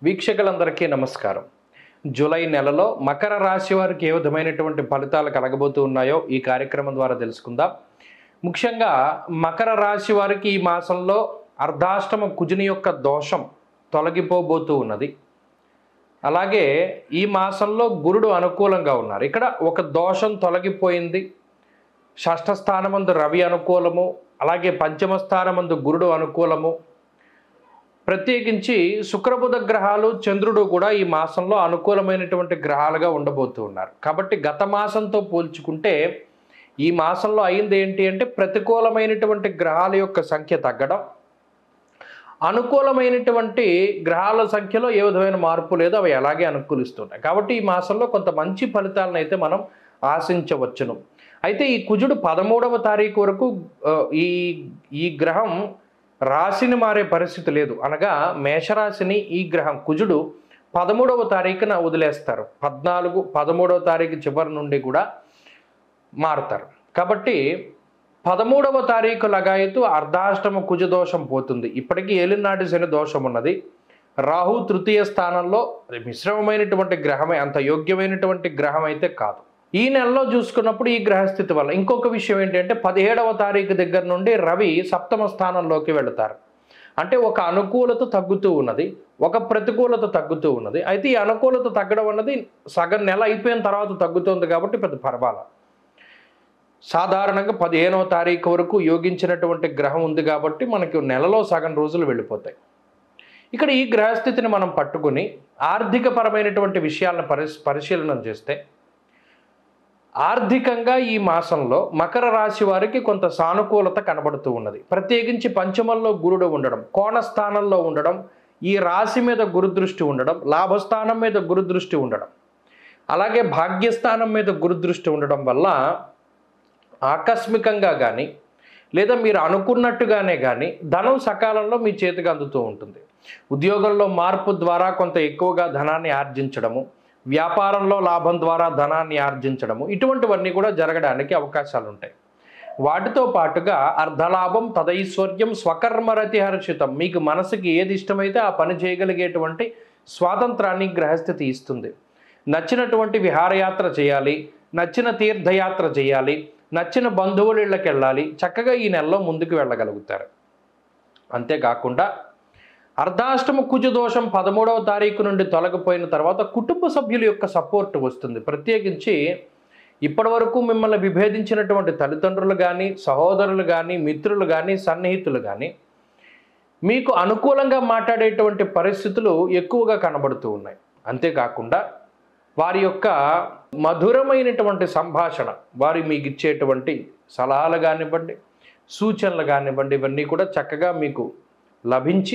వీక్షకులందరికీ నమస్కారం జూలై నెలలో మకర రాశి వారికి ఏ విధమైనటువంటి ఫలితాలు కలగబోతూ ఉన్నాయో ఈ కార్యక్రమం ద్వారా తెలుసుకుందాం ముఖ్యంగా మకర రాశి వారికి ఈ మాసంలో అర్ధాష్టమ కుజుని యొక్క దోషం తొలగిపోబోతూ ఉన్నది అలాగే ఈ మాసంలో గురుడు అనుకూలంగా ఉన్నారు ఇక్కడ ఒక దోషం తొలగిపోయింది షష్ఠ స్థానమందు రవి అనుకూలము అలాగే పంచమ స్థానమందు గురుడు అనుకూలము ప్రత్యేకించి శుక్రబుధ గ్రహాలు చంద్రుడు కూడా ఈ మాసంలో అనుకూలమైనటువంటి గ్రహాలుగా ఉండబోతూ ఉన్నారు కాబట్టి గత మాసంతో పోల్చుకుంటే ఈ మాసంలో అయింది ఏంటి అంటే ప్రతికూలమైనటువంటి గ్రహాల యొక్క సంఖ్య తగ్గడం అనుకూలమైనటువంటి గ్రహాల సంఖ్యలో ఏ విధమైన మార్పు లేదు అవి అలాగే అనుకూలిస్తున్నాయి కాబట్టి ఈ మాసంలో కొంత మంచి ఫలితాలను అయితే మనం ఆశించవచ్చును అయితే ఈ కుజుడు పదమూడవ తారీఖు వరకు ఆ, ఈ ఈ గ్రహం రాశిని మారే పరిస్థితి లేదు అనగా మేషరాశిని ఈ గ్రహం కుజుడు పదమూడవ తారీఖున వదిలేస్తారు పద్నాలుగు పదమూడవ తారీఖు చివరి నుండి కూడా మారుతారు కాబట్టి పదమూడవ తారీఖు లగాయతు అర్ధాష్టమ కుజ దోషం పోతుంది ఇప్పటికీ ఏలినాటి శని దోషం ఉన్నది రాహు తృతీయ స్థానంలో అది మిశ్రమమైనటువంటి గ్రహమే అంత యోగ్యమైనటువంటి గ్రహం అయితే కాదు ఈ నెలలో చూసుకున్నప్పుడు ఈ గ్రహస్థితి వల్ల ఇంకొక విషయం ఏంటంటే పదిహేడవ తారీఖు దగ్గర నుండి రవి సప్తమ స్థానంలోకి వెళతారు అంటే ఒక అనుకూలత తగ్గుతూ ఉన్నది ఒక ప్రతికూలత తగ్గుతూ ఉన్నది అయితే ఈ అనుకూలత తగ్గడం అన్నది సగం నెల అయిపోయిన తర్వాత తగ్గుతుంది కాబట్టి పెద్ద పర్వాలేదు సాధారణంగా పదిహేనవ తారీఖు వరకు యోగించినటువంటి గ్రహం ఉంది కాబట్టి మనకి నెలలో సగం రోజులు వెళ్ళిపోతాయి ఇక్కడ ఈ గ్రహస్థితిని మనం పట్టుకుని ఆర్థికపరమైనటువంటి విషయాలను పరిశ్ పరిశీలన చేస్తే ఆర్థికంగా ఈ మాసంలో మకర రాశి వారికి కొంత సానుకూలత కనబడుతూ ఉన్నది ప్రత్యేకించి పంచమంలో గురుడు ఉండడం కోణ స్థానంలో ఉండడం ఈ రాశి మీద గురుదృష్టి ఉండడం లాభస్థానం మీద గురుదృష్టి ఉండడం అలాగే భాగ్యస్థానం మీద గురుదృష్టి ఉండడం వల్ల ఆకస్మికంగా కానీ లేదా మీరు అనుకున్నట్టుగానే కానీ ధనం సకాలంలో మీ చేతికి అందుతూ ఉంటుంది ఉద్యోగంలో మార్పు ద్వారా కొంత ఎక్కువగా ధనాన్ని ఆర్జించడము వ్యాపారంలో లాభం ద్వారా ధనాన్ని ఆర్జించడము ఇటువంటివన్నీ కూడా జరగడానికి అవకాశాలు ఉంటాయి వాటితో పాటుగా అర్ధలాభం తదైశ్వర్యం స్వకర్మరతి హర్షితం మీకు మనసుకి ఏది ఇష్టమైతే ఆ పని చేయగలిగేటువంటి స్వాతంత్రాన్ని గ్రహస్థితి ఇస్తుంది నచ్చినటువంటి విహారయాత్ర చేయాలి నచ్చిన తీర్థయాత్ర చేయాలి నచ్చిన బంధువుల ఇళ్ళకి వెళ్ళాలి చక్కగా ఈ నెలలో ముందుకు వెళ్ళగలుగుతారు అంతేకాకుండా అర్ధాష్టమ కుజ దోషం పదమూడవ తారీఖు నుండి తొలగిపోయిన తర్వాత కుటుంబ సభ్యుల యొక్క సపోర్ట్ వస్తుంది ప్రత్యేకించి ఇప్పటివరకు మిమ్మల్ని విభేదించినటువంటి తల్లిదండ్రులు కానీ సహోదరులు కానీ మిత్రులు కానీ సన్నిహితులు కానీ మీకు అనుకూలంగా మాట్లాడేటువంటి పరిస్థితులు ఎక్కువగా కనబడుతూ ఉన్నాయి అంతేకాకుండా వారి యొక్క మధురమైనటువంటి సంభాషణ వారి మీకు ఇచ్చేటువంటి సలహాలు కానివ్వండి సూచనలు కానివ్వండి ఇవన్నీ కూడా చక్కగా మీకు లభించి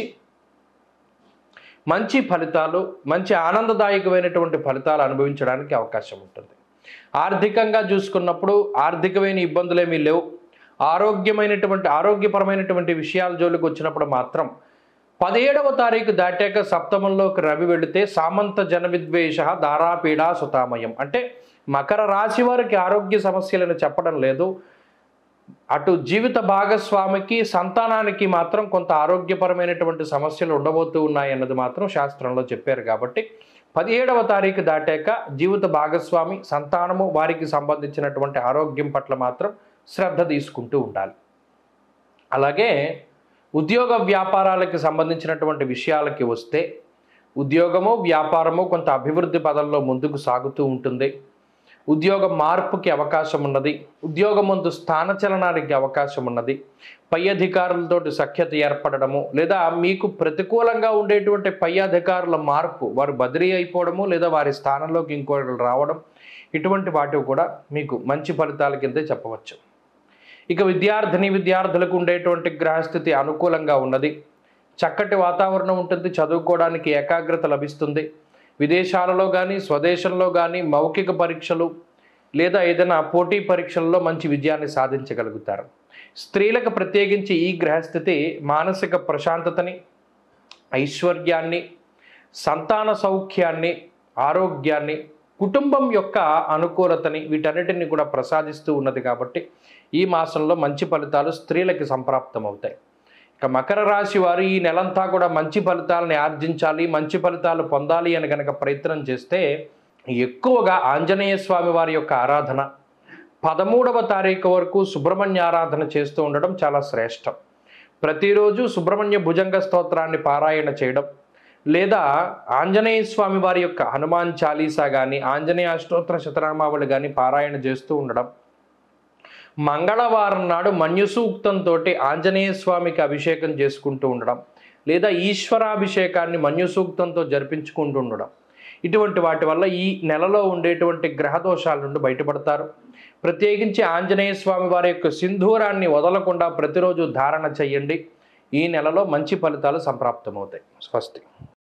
మంచి ఫలితాలు మంచి ఆనందదాయకమైనటువంటి ఫలితాలు అనుభవించడానికి అవకాశం ఉంటుంది ఆర్థికంగా చూసుకున్నప్పుడు ఆర్థికమైన ఇబ్బందులు ఏమీ లేవు ఆరోగ్యమైనటువంటి ఆరోగ్యపరమైనటువంటి విషయాల జోలికి వచ్చినప్పుడు మాత్రం పదిహేడవ తారీఖు దాటాక సప్తమంలోకి రవి వెళితే సామంత జన విద్వేష దారాపీడా సుతామయం అంటే మకర రాశి వారికి ఆరోగ్య సమస్యలను చెప్పడం లేదు అటు జీవిత భాగస్వామికి సంతానానికి మాత్రం కొంత ఆరోగ్యపరమైనటువంటి సమస్యలు ఉండబోతూ ఉన్నాయి అన్నది మాత్రం శాస్త్రంలో చెప్పారు కాబట్టి పదిహేడవ తారీఖు దాటాక జీవిత భాగస్వామి సంతానము వారికి సంబంధించినటువంటి ఆరోగ్యం పట్ల మాత్రం శ్రద్ధ తీసుకుంటూ ఉండాలి అలాగే ఉద్యోగ వ్యాపారాలకు సంబంధించినటువంటి విషయాలకి వస్తే ఉద్యోగము వ్యాపారము కొంత అభివృద్ధి పదంలో ముందుకు సాగుతూ ఉంటుంది ఉద్యోగ మార్పుకి అవకాశం ఉన్నది ఉద్యోగం ముందు స్థానచలనానికి అవకాశం ఉన్నది పై అధికారులతోటి సఖ్యత ఏర్పడము లేదా మీకు ప్రతికూలంగా ఉండేటువంటి పై అధికారుల మార్పు వారు బదిలీ అయిపోవడము లేదా వారి స్థానంలోకి ఇంకొకరు రావడం ఇటువంటి వాటివి కూడా మీకు మంచి ఫలితాల కిందే చెప్పవచ్చు ఇక విద్యార్థిని విద్యార్థులకు ఉండేటువంటి గ్రహస్థితి అనుకూలంగా ఉన్నది చక్కటి వాతావరణం ఉంటుంది చదువుకోవడానికి ఏకాగ్రత లభిస్తుంది విదేశాలలో కానీ స్వదేశంలో కానీ మౌఖిక పరీక్షలు లేదా ఏదైనా పోటీ పరీక్షల్లో మంచి విజయాన్ని సాధించగలుగుతారు స్త్రీలకు ప్రత్యేకించి ఈ గ్రహస్థితి మానసిక ప్రశాంతతని ఐశ్వర్యాన్ని సంతాన సౌఖ్యాన్ని ఆరోగ్యాన్ని కుటుంబం యొక్క అనుకూలతని వీటన్నిటిని కూడా ప్రసాదిస్తూ ఉన్నది కాబట్టి ఈ మాసంలో మంచి ఫలితాలు స్త్రీలకి సంప్రాప్తం అవుతాయి ఇక మకర రాశి వారు ఈ నెలంతా కూడా మంచి ఫలితాలని ఆర్జించాలి మంచి ఫలితాలు పొందాలి అని కనుక ప్రయత్నం చేస్తే ఎక్కువగా ఆంజనేయ స్వామి వారి యొక్క ఆరాధన పదమూడవ తారీఖు వరకు సుబ్రహ్మణ్య ఆరాధన చేస్తూ ఉండడం చాలా శ్రేష్టం ప్రతిరోజు సుబ్రహ్మణ్య భుజంగ స్తోత్రాన్ని పారాయణ చేయడం లేదా ఆంజనేయ స్వామి వారి యొక్క హనుమాన్ చాలీసా కానీ ఆంజనేయ అష్టోత్తర శతనామావళి కానీ పారాయణ చేస్తూ ఉండడం మంగళవారం నాడు మన్యుసూక్తంతో ఆంజనేయ స్వామికి అభిషేకం చేసుకుంటూ ఉండడం లేదా ఈశ్వరాభిషేకాన్ని మన్యుసూక్తంతో జరిపించుకుంటూ ఉండడం ఇటువంటి వాటి వల్ల ఈ నెలలో ఉండేటువంటి గ్రహ దోషాల నుండి బయటపడతారు ప్రత్యేకించి ఆంజనేయ స్వామి వారి యొక్క సింధూరాన్ని వదలకుండా ప్రతిరోజు ధారణ చేయండి ఈ నెలలో మంచి ఫలితాలు సంప్రాప్తమవుతాయి స్వస్తి